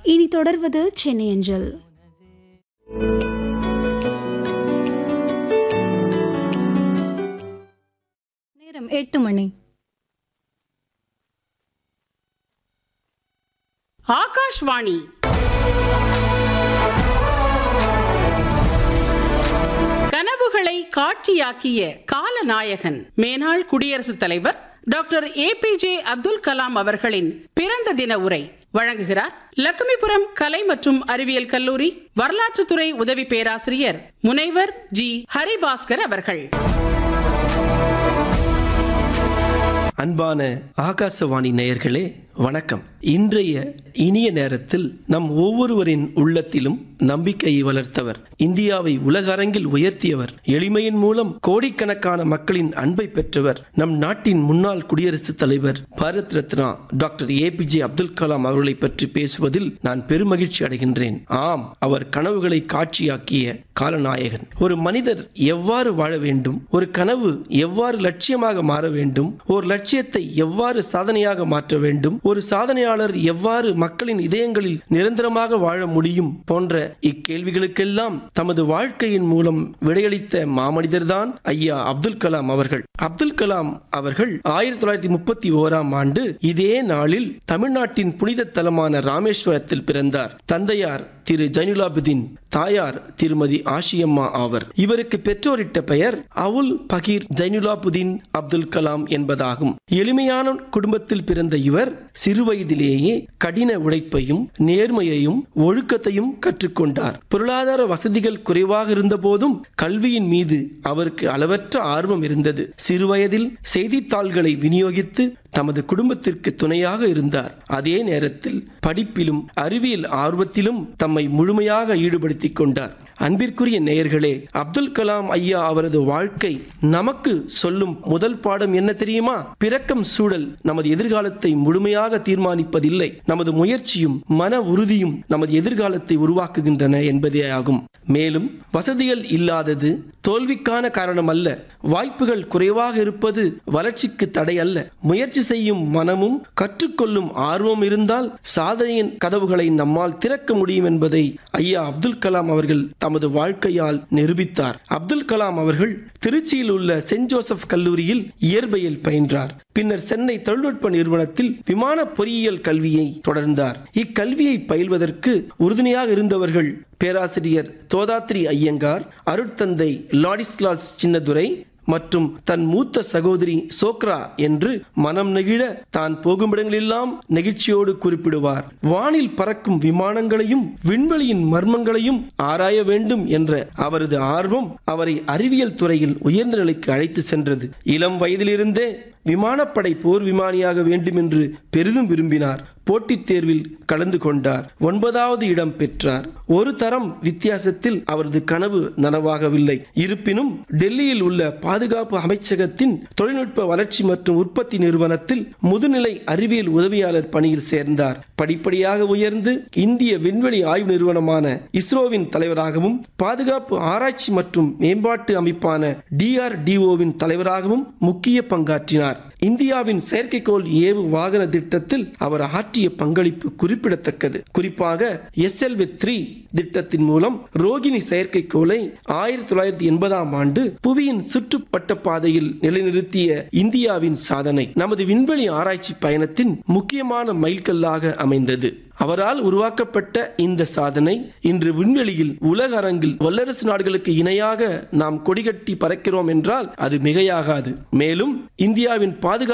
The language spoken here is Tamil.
இனி தொடர்வது சென்னை அஞ்சல் நேரம் எட்டு மணி ஆகாஷ்வாணி கனவுகளை காட்சியாக்கிய காலநாயகன் மேனாள் குடியரசுத் தலைவர் டாக்டர் ஏபிஜே அப்துல் கலாம் அவர்களின் பிறந்த தின உரை வழங்குகிறார் லக்ஷ்மிபுரம் கலை மற்றும் அறிவியல் கல்லூரி வரலாற்றுத்துறை உதவி பேராசிரியர் முனைவர் ஜி ஹரிபாஸ்கர் அவர்கள் அன்பான ஆகாசவாணி நேயர்களே வணக்கம் இன்றைய இனிய நேரத்தில் நம் ஒவ்வொருவரின் உள்ளத்திலும் நம்பிக்கையை வளர்த்தவர் இந்தியாவை உலக அரங்கில் உயர்த்தியவர் எளிமையின் மூலம் கோடிக்கணக்கான மக்களின் அன்பை பெற்றவர் நம் நாட்டின் முன்னாள் குடியரசுத் தலைவர் பாரத் ரத்னா டாக்டர் ஏபிஜே அப்துல் கலாம் அவர்களை பற்றி பேசுவதில் நான் பெருமகிழ்ச்சி அடைகின்றேன் ஆம் அவர் கனவுகளை காட்சியாக்கிய காலநாயகன் ஒரு மனிதர் எவ்வாறு வாழ வேண்டும் ஒரு கனவு எவ்வாறு லட்சியமாக மாற வேண்டும் ஒரு லட்சியத்தை எவ்வாறு சாதனையாக மாற்ற வேண்டும் ஒரு சாதனையாளர் எவ்வாறு மக்களின் இதயங்களில் நிரந்தரமாக வாழ முடியும் போன்ற இக்கேள்விகளுக்கெல்லாம் தமது வாழ்க்கையின் மூலம் விடையளித்த மாமனிதர்தான் ஐயா அப்துல் கலாம் அவர்கள் அப்துல் கலாம் அவர்கள் ஆயிரத்தி தொள்ளாயிரத்தி முப்பத்தி ஓராம் ஆண்டு இதே நாளில் தமிழ்நாட்டின் புனித தலமான ராமேஸ்வரத்தில் பிறந்தார் தந்தையார் திரு ஜைனுலாபுதீன் தாயார் திருமதி ஆஷியம்மா ஆவர் இவருக்கு பெற்றோரிட்ட பெயர் அவுல் பகீர் ஜைனுலாபுதீன் அப்துல் கலாம் என்பதாகும் எளிமையான குடும்பத்தில் பிறந்த இவர் சிறுவயதிலேயே கடின உழைப்பையும் நேர்மையையும் ஒழுக்கத்தையும் கற்றுக்கொண்டார் பொருளாதார வசதிகள் குறைவாக இருந்த போதும் கல்வியின் மீது அவருக்கு அளவற்ற ஆர்வம் இருந்தது சிறுவயதில் செய்தித்தாள்களை விநியோகித்து தமது குடும்பத்திற்கு துணையாக இருந்தார் அதே நேரத்தில் படிப்பிலும் அறிவியல் ஆர்வத்திலும் தம்மை முழுமையாக ஈடுபடுத்திக் கொண்டார் அன்பிற்குரிய நேயர்களே அப்துல் கலாம் ஐயா அவரது வாழ்க்கை நமக்கு சொல்லும் முதல் பாடம் என்ன தெரியுமா பிறக்கம் சூழல் நமது எதிர்காலத்தை முழுமையாக தீர்மானிப்பதில்லை நமது முயற்சியும் மன உறுதியும் நமது எதிர்காலத்தை உருவாக்குகின்றன என்பதே ஆகும் மேலும் வசதிகள் இல்லாதது தோல்விக்கான காரணம் அல்ல வாய்ப்புகள் குறைவாக இருப்பது வளர்ச்சிக்கு தடை அல்ல முயற்சி செய்யும் மனமும் கற்றுக்கொள்ளும் ஆர்வம் இருந்தால் சாதனையின் கதவுகளை நம்மால் திறக்க முடியும் என்பதை ஐயா அப்துல் கலாம் அவர்கள் தமது வாழ்க்கையால் நிரூபித்தார் அப்துல் கலாம் அவர்கள் திருச்சியில் உள்ள சென்ட் ஜோசப் கல்லூரியில் இயற்பியல் பயின்றார் பின்னர் சென்னை தொழில்நுட்ப நிறுவனத்தில் விமான பொறியியல் கல்வியை தொடர்ந்தார் இக்கல்வியை பயில்வதற்கு உறுதுணையாக இருந்தவர்கள் பேராசிரியர் தோதாத்ரி ஐயங்கார் அருட்தந்தை லாடிஸ்லாஸ் சின்னதுரை மற்றும் தன் மூத்த சகோதரி சோக்ரா என்று மனம் நெகிழ தான் போகுமிடங்களெல்லாம் நெகிழ்ச்சியோடு குறிப்பிடுவார் வானில் பறக்கும் விமானங்களையும் விண்வெளியின் மர்மங்களையும் ஆராய வேண்டும் என்ற அவரது ஆர்வம் அவரை அறிவியல் துறையில் உயர்ந்த நிலைக்கு அழைத்து சென்றது இளம் வயதிலிருந்தே விமானப்படை போர் விமானியாக வேண்டும் என்று பெரிதும் விரும்பினார் போட்டித் தேர்வில் கலந்து கொண்டார் ஒன்பதாவது இடம் பெற்றார் ஒரு தரம் வித்தியாசத்தில் அவரது கனவு நனவாகவில்லை இருப்பினும் டெல்லியில் உள்ள பாதுகாப்பு அமைச்சகத்தின் தொழில்நுட்ப வளர்ச்சி மற்றும் உற்பத்தி நிறுவனத்தில் முதுநிலை அறிவியல் உதவியாளர் பணியில் சேர்ந்தார் படிப்படியாக உயர்ந்து இந்திய விண்வெளி ஆய்வு நிறுவனமான இஸ்ரோவின் தலைவராகவும் பாதுகாப்பு ஆராய்ச்சி மற்றும் மேம்பாட்டு அமைப்பான டிஆர்டிஓவின் தலைவராகவும் முக்கிய பங்காற்றினார் இந்தியாவின் செயற்கைக்கோள் ஏவு வாகன திட்டத்தில் அவர் ஆற்றிய பங்களிப்பு குறிப்பிடத்தக்கது குறிப்பாக எஸ்எல்வி த்ரீ திட்டத்தின் மூலம் ரோகிணி செயற்கைக்கோளை ஆயிரத்தி தொள்ளாயிரத்தி எண்பதாம் ஆண்டு புவியின் சுற்றுப்பட்ட பாதையில் நிலைநிறுத்திய இந்தியாவின் சாதனை நமது விண்வெளி ஆராய்ச்சி பயணத்தின் முக்கியமான மைல்கல்லாக அமைந்தது அவரால் உருவாக்கப்பட்ட இந்த சாதனை இன்று விண்வெளியில் உலக அரங்கில் வல்லரசு நாடுகளுக்கு இணையாக நாம் கொடிகட்டி பறக்கிறோம் என்றால் அது மிகையாகாது மேலும் இந்தியாவின் பாதுகாப்பு